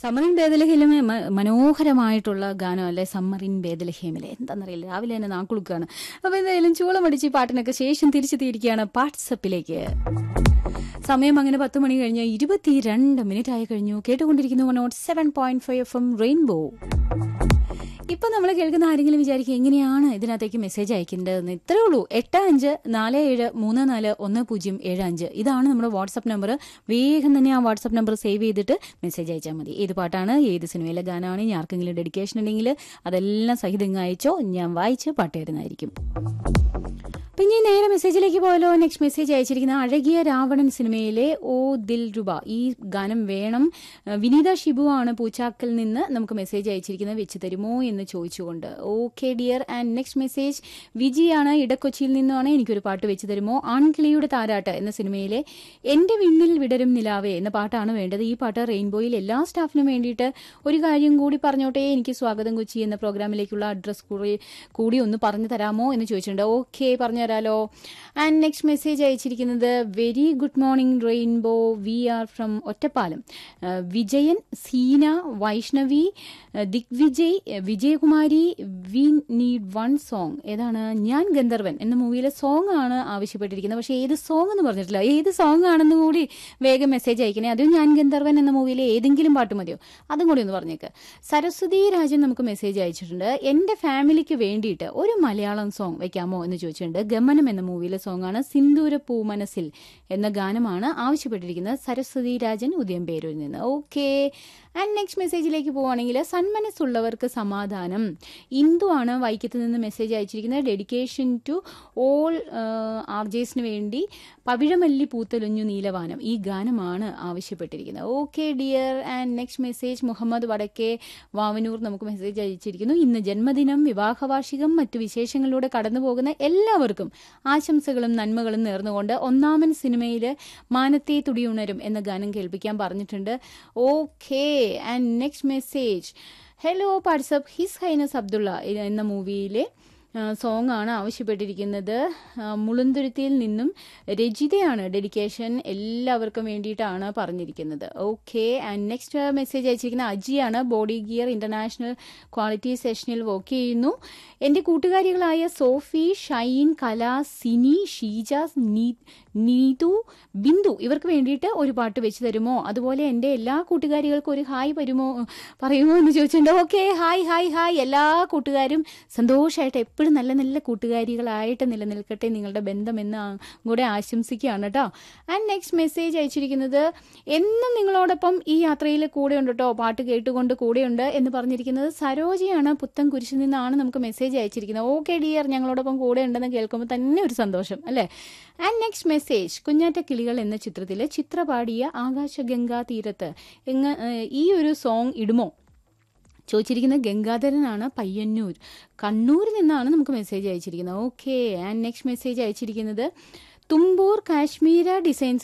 സമ്മറിൻ ബേദലഹേമിലെ മ- മനോഹരമായിട്ടുള്ള ഗാനം അല്ലേ സമ്മറിൻ ബേദലഹേമിലെ എന്താണെന്നറിയില്ല രാവിലെ തന്നെ നാക്കുളുക്കാണ് അപ്പൊ എന്തായാലും ചൂളമടിച്ച് ഈ പാട്ടിനൊക്കെ ശേഷം തിരിച്ചെത്തിയിരിക്കുകയാണ് വാട്സപ്പിലേക്ക് സമയം അങ്ങനെ പത്ത് മണി കഴിഞ്ഞ് ഇരുപത്തിരണ്ട് മിനിറ്റ് ആയി കഴിഞ്ഞു കേട്ടുകൊണ്ടിരിക്കുന്നു നോട്ട് seven point five F M Rainbow ഇപ്പൊ നമ്മൾ കേൾക്കുന്ന ആരെങ്കിലും വിചാരിക്കും എങ്ങനെയാണ് ഇതിനകത്തേക്ക് മെസ്സേജ് അയക്കേണ്ടതെന്ന് ഇത്രേ ഉള്ളൂ എട്ട് അഞ്ച് നാല് ഏഴ് മൂന്ന് നാല് ഒന്ന് പൂജ്യം ഏഴ് അഞ്ച് ഇതാണ് നമ്മുടെ വാട്സപ്പ് നമ്പർ വേഗം തന്നെ ആ വാട്സപ്പ് നമ്പർ സേവ് ചെയ്തിട്ട് മെസ്സേജ് അയച്ചാൽ മതി ഏത് പാട്ടാണ് ഏത് സിനിമയിലെ ഗാനമാണ് ഇനി ആർക്കെങ്കിലും ഡെഡിക്കേഷൻ ഉണ്ടെങ്കിൽ അതെല്ലാം സഹിതം ഇങ്ങ് അയച്ചോ ഞാൻ വായിച്ച് പാട്ട് തരുന്നതായിരിക്കും പിന്നെ ഈ നേരെ മെസ്സേജിലേക്ക് പോയാലോ നെക്സ്റ്റ് മെസ്സേജ് അയച്ചിരിക്കുന്ന അഴകിയ രാവണൻ സിനിമയിലെ ഓ ദിൽ രുബ ഈ ഗാനം വേണം ഏഹ് വിനീത ഷിബു ആണ് പൂച്ചാക്കൽ നിന്ന് നമുക്ക് മെസ്സേജ് അയച്ചിരിക്കുന്നത് വെച്ച് തരുമോ എന്ന് ചോദിച്ചുകൊണ്ട് okay dear and next message വിജിയാണ് ഇടക്കൊച്ചിയിൽ നിന്നാണ് എനിക്കൊരു പാട്ട് വെച്ച് തരുമോ ആൺകിളിയുടെ താരാട്ട് എന്ന സിനിമയിലെ എന്റെ വിണ്ണിൽ വിടരും നിലാവേ എന്ന പാട്ടാണ് വേണ്ടത് ഈ പാട്ട് റെയിൻബോയിൽ എല്ലാ സ്റ്റാഫിനും വേണ്ടിയിട്ട് ഒരു കാര്യം കൂടി പറഞ്ഞോട്ടെ എനിക്ക് സ്വാഗതം കൊച്ചി എന്ന പ്രോഗ്രാമിലേക്കുള്ള അഡ്രസ് കൂടി കൂടി ഒന്ന് പറഞ്ഞു തരാമോ എന്ന് ചോദിച്ചിട്ടുണ്ട് ഓക്കെ പറഞ്ഞു തരാലോ ആൻഡ് നെക്സ്റ്റ് മെസ്സേജ് അയച്ചിരിക്കുന്നത് very good morning rainbow we are from Ottapalam ആ, വിജയൻ സീന വൈഷ്ണവി ആ, ദിഗ്വിജയ് ആ, Vijayakumari we need one song ഏതാണ് ഞാൻ ഗന്ധർവൻ എന്ന മൂവിയിലെ സോങ് ആണ് ആവശ്യപ്പെട്ടിരിക്കുന്നത് പക്ഷേ ഏത് സോങ് എന്ന് പറഞ്ഞിട്ടില്ല ഏത് സോങ് ആണെന്ന് കൂടി വേഗം മെസ്സേജ് അയക്കണേ അതും ഞാൻ ഗന്ധർവൻ എന്ന മൂവിയിലെ ഏതെങ്കിലും പാട്ട് മതിയോ അതും കൂടി ഒന്ന് പറഞ്ഞേക്ക് സരസ്വതി രാജൻ നമുക്ക് മെസ്സേജ് അയച്ചിട്ടുണ്ട് എന്റെ ഫാമിലിക്ക് വേണ്ടിയിട്ട് ഒരു മലയാളം സോങ് വെക്കാമോ എന്ന് ചോദിച്ചിട്ടുണ്ട് ഗമനം എന്ന മൂവിയിലെ സോങ് ആണ് സിന്ദൂര പൂമനസിൽ എന്ന ഗാനമാണ് ആവശ്യപ്പെട്ടിരിക്കുന്നത് സരസ്വതി രാജൻ ഉദയംപേരൂരിൽ നിന്ന് ഓക്കെ ആൻഡ് നെക്സ്റ്റ് മെസ്സേജിലേക്ക് പോവുകയാണെങ്കിൽ സന്മനസ്സുള്ളവർക്ക് സമാധാനം ഇന്ദു ആണ് വൈക്കത്ത് നിന്ന് മെസ്സേജ് അയച്ചിരിക്കുന്നത് ഡെഡിക്കേഷൻ ടു ഓൾ ആർ ജെസിന് വേണ്ടി പവിഴമല്ലി പൂത്തലുഞ്ഞു നീലവാനം ഈ ഗാനമാണ് ആവശ്യപ്പെട്ടിരിക്കുന്നത് okay dear and next message Muhammad വടക്കേ വാവനൂർ നമുക്ക് മെസ്സേജ് അയച്ചിരിക്കുന്നു ഇന്ന് ജന്മദിനം വിവാഹവാർഷികം മറ്റു വിശേഷങ്ങളിലൂടെ കടന്നു പോകുന്ന എല്ലാവർക്കും ആശംസകളും നന്മകളും നേർന്നുകൊണ്ട് ഒന്നാമൻ സിനിമയിൽ മാനത്തെ തുടിയുണരും എന്ന ഗാനം കേൾപ്പിക്കാൻ പറഞ്ഞിട്ടുണ്ട് okay and next message hello what's up his highness Abdullah എന്ന മൂവിയിലെ സോങ് ആണ് ആവശ്യപ്പെട്ടിരിക്കുന്നത് ആ, മുളുന്തുരുത്തിയിൽ നിന്നും രജിതയാണ് ഡെഡിക്കേഷൻ എല്ലാവർക്കും വേണ്ടിയിട്ടാണ് പറഞ്ഞിരിക്കുന്നത് ഓക്കെ ആൻഡ് നെക്സ്റ്റ് മെസ്സേജ് അയച്ചിരിക്കുന്ന അജിയാണ് ബോഡി ഗിയർ ഇന്റർനാഷണൽ ക്വാളിറ്റി സെഷനിൽ വർക്ക് ചെയ്യുന്നു എൻ്റെ കൂട്ടുകാരികളായ സോഫി ഷൈൻ കല സിനി ഷീജ നീ- നീതു ബിന്ദു ഇവർക്ക് വേണ്ടിയിട്ട് ഒരു പാട്ട് വെച്ച് തരുമോ അതുപോലെ എൻ്റെ എല്ലാ കൂട്ടുകാരികൾക്കും ഒരു ഹായ് വരുമോ പറയുമോ എന്ന് ചോദിച്ചിട്ടുണ്ട് ഓക്കെ ഹായ് ഹായ് ഹായ് എല്ലാ കൂട്ടുകാരും സന്തോഷമായിട്ട് എപ്പോഴും നല്ല നല്ല കൂട്ടുകാരികളായിട്ട് നിലനിൽക്കട്ടെ നിങ്ങളുടെ ബന്ധം എന്ന് ആ- കൂടെ ആശംസിക്കുകയാണ് കേട്ടോ ആൻഡ് നെക്സ്റ്റ് മെസ്സേജ് അയച്ചിരിക്കുന്നത് എന്നും നിങ്ങളോടൊപ്പം ഈ യാത്രയിൽ കൂടെയുണ്ട് കേട്ടോ പാട്ട് കേട്ടുകൊണ്ട് കൂടെയുണ്ട് എന്ന് പറഞ്ഞിരിക്കുന്നത് സരോജയാണ് പുത്തൻ കുരിശിൽ നിന്നാണ് നമുക്ക് മെസ്സേജ് അയച്ചിരിക്കുന്നത് ഓക്കെ ഡിയർ ഞങ്ങളോടൊപ്പം കൂടെ ഉണ്ടെന്ന് കേൾക്കുമ്പോൾ തന്നെ ഒരു സന്തോഷം അല്ലേ ആൻഡ് നെക്സ്റ്റ് മെസ്സേജ് കുഞ്ഞാറ്റ കിളികൾ എന്ന ചിത്രത്തിലെ ചിത്ര പാടിയ ആകാശഗംഗാ തീരത്ത് എങ്ങ ഏഹ് ഈ ഒരു സോങ് ഇടുമോ ചോദിച്ചിരിക്കുന്നത് ഗംഗാധരനാണ് പയ്യന്നൂർ കണ്ണൂരിൽ നിന്നാണ് നമുക്ക് മെസ്സേജ് അയച്ചിരിക്കുന്നത് ഓക്കെ ആൻഡ് നെക്സ്റ്റ് മെസ്സേജ് അയച്ചിരിക്കുന്നത് തുമ്പൂർ കാശ്മീര ഡിസൈൻസ്